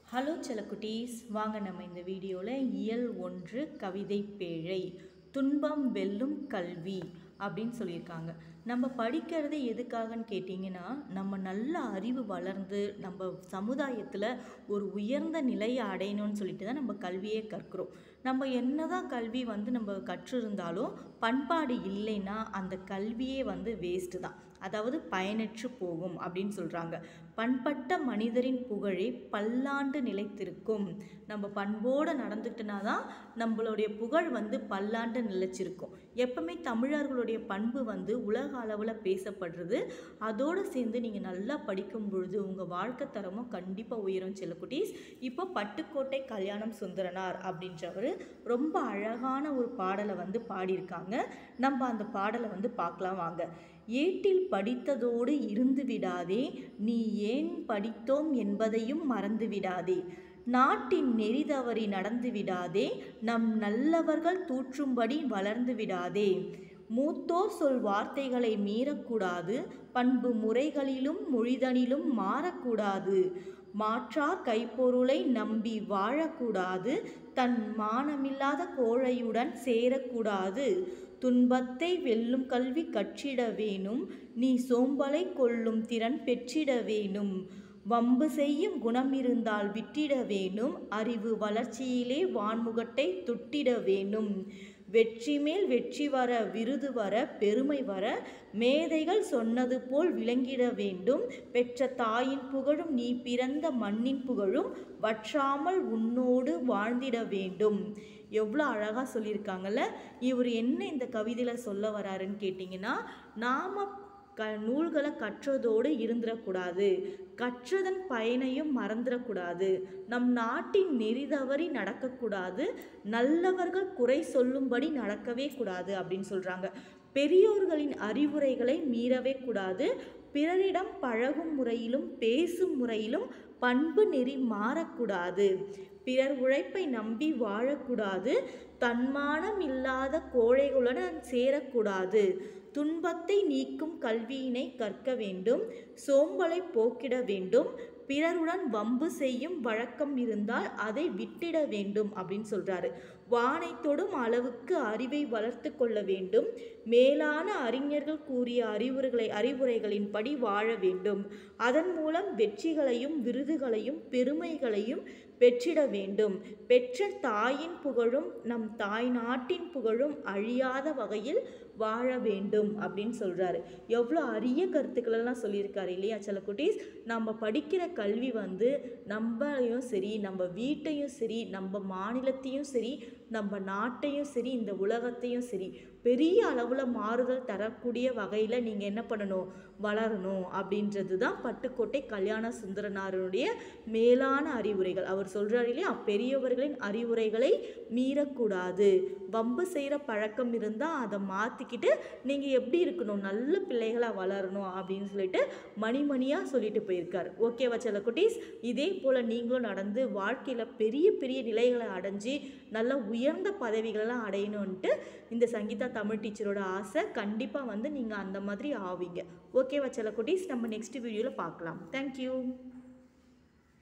hello செல்லக்குட்டீஸ் வாங்க நம்ம இந்த வீடியோவில் இயல் ஒன்று கவிதை பேழை துன்பம் வெல்லும் கல்வி அப்படின்னு சொல்லியிருக்காங்க நம்ம படிக்கிறது எதுக்காகன்னு கேட்டிங்கன்னா நம்ம நல்ல அறிவு வளர்ந்து நம்ம சமுதாயத்தில் ஒரு உயர்ந்த நிலையை அடையணும்னு சொல்லிட்டு தான் நம்ம கல்வியே கற்கிறோம் நம்ம என்னதான் கல்வி வந்து நம்ம கற்றிருந்தாலும் பண்பாடு இல்லைன்னா அந்த கல்வியே வந்து வேஸ்ட்டு தான் அதாவது பயனற்று போகும் அப்படின்னு சொல்கிறாங்க பண்பட்ட மனிதரின் புகழே பல்லாண்டு நிலைத்திருக்கும் நம்ம பண்போடு நடந்துக்கிட்டனா தான் நம்மளுடைய புகழ் வந்து பல்லாண்டு நிலைச்சிருக்கும் எப்பவுமே தமிழர்களுடைய பண்பு வந்து உலக அளவில் பேசப்படுறது அதோடு சேர்ந்து நீங்கள் நல்லா படிக்கும் பொழுது உங்கள் வாழ்க்கை தரமும் கண்டிப்பாக உயரும் செல்லக்குட்டீஸ் இப்போ பட்டுக்கோட்டை கல்யாணம் சுந்தரனார் அப்படின்றவர் ரொம்ப அழகான ஒரு பாடலை வந்து பாடியிருக்காங்க நம்ம அந்த பாடலை வந்து பார்க்கலாம் வாங்க ஏட்டில் படித்ததோடு இருந்து விடாதே நீ ஏன் படித்தோம் என்பதையும் மறந்து விடாதே நாட்டின் நெறி தவறி நடந்து விடாதே நம் நல்லவர்கள் தூற்றும்படி வளர்ந்து விடாதே மூத்தோர் சொல் வார்த்தைகளை மீறக்கூடாது பண்பு முறைகளிலும் மொழிதனிலும் மாறக்கூடாது மாற்றார் கைப்பொருளை நம்பி வாழக்கூடாது தன் மானமில்லாத கோழையுடன் சேரக்கூடாது துன்பத்தை வெல்லும் கல்வி கற்றிட வேணும் நீ சோம்பலை கொள்ளும் திறன் பெற்றிட வேணும் வம்பு செய்யும் குணம் இருந்தால் விட்டிட வேணும் அறிவு வளர்ச்சியிலே வான்முகட்டை தொட்டிட வேணும் வெற்றி மேல் வெற்றி வர விருது வர பெருமை வர மேதைகள் சொன்னது போல் விளங்கிட வேண்டும் பெற்ற தாயின் புகழும் நீ பிறந்த மண்ணின் புகழும் வற்றாமல் உன்னோடு வாழ்ந்திட வேண்டும் எவ்வளோ அழகாக சொல்லியிருக்காங்கல்ல இவர் என்ன இந்த கவிதையில் சொல்ல வராருன்னு கேட்டிங்கன்னா நாம் க நூல்களை கற்றதோடு இருந்துடக்கூடாது கற்றதன் பயனையும் மறந்துடக்கூடாது நம் நாட்டின் நெறி தவறி நடக்கக்கூடாது நல்லவர்கள் குறை சொல்லும்படி நடக்கவே கூடாது அப்படின்னு சொல்கிறாங்க பெரியோர்களின் அறிவுரைகளை மீறவே கூடாது பிறரிடம் பழகும் முறையிலும் பேசும் முறையிலும் பண்பு நெறி மாறக்கூடாது பிறர் உழைப்பை நம்பி வாழக்கூடாது தன்மானம் இல்லாத கோழைகளுடன் சேரக்கூடாது துன்பத்தை நீக்கும் கல்வியினை கற்க வேண்டும் சோம்பலை போக்கிட வேண்டும் பிறருடன் வம்பு செய்யும் வழக்கம் இருந்தால் அதை விட்டிட வேண்டும் அப்படின்னு சொல்கிறாரு வானை தொடும் அளவுக்கு அறிவை வளர்த்து கொள்ள வேண்டும் மேலான அறிஞர்கள் கூறிய அறிவுரைகளை அறிவுரைகளின்படி வாழ வேண்டும் அதன் மூலம் வெற்றிகளையும் விருதுகளையும் பெருமைகளையும் பெற்றிட வேண்டும் பெற்ற தாயின் புகழும் நம் தாய் நாட்டின் புகழும் அழியாத வகையில் வாழ வேண்டும் அப்படின்னு சொல்கிறாரு எவ்வளோ அரிய கருத்துக்களெல்லாம் சொல்லியிருக்காரு இல்லையா சில குட்டீஸ் நம்ம படிக்கிற கல்வி வந்து நம்மளையும் சரி நம்ம வீட்டையும் சரி நம்ம மாநிலத்தையும் சரி நம்ம நாட்டையும் சரி இந்த உலகத்தையும் சரி பெரிய அளவில் மாறுதல் தரக்கூடிய வகையில் நீங்கள் என்ன பண்ணணும் வளரணும் அப்படின்றது தான் பட்டுக்கோட்டை கல்யாண சுந்தரனாருடைய மேலான அறிவுரைகள் அவர் சொல்கிறார் இல்லையா பெரியவர்களின் அறிவுரைகளை மீறக்கூடாது வம்பு செய்கிற பழக்கம் இருந்தால் அதை மாற்றிக்கிட்டு நீங்கள் எப்படி இருக்கணும் நல்ல பிள்ளைகளாக வளரணும் அப்படின்னு சொல்லிட்டு மணிமணியாக சொல்லிட்டு போயிருக்கார் ஓகேவா சில குட்டீஸ் இதே போல் நீங்களும் நடந்து வாழ்க்கையில் பெரிய பெரிய நிலைகளை அடைஞ்சு நல்ல உயர்ந்த பதவிகளெல்லாம் அடையணுன்ட்டு இந்த சங்கீதா தமிழ் டீச்சரோட ஆசை கண்டிப்பாக வந்து நீங்கள் அந்த மாதிரி ஆவீங்க ஓகேவா சில குட்டீஸ் நம்ம நெக்ஸ்ட் வீடியோவில் பார்க்கலாம் தேங்க்யூ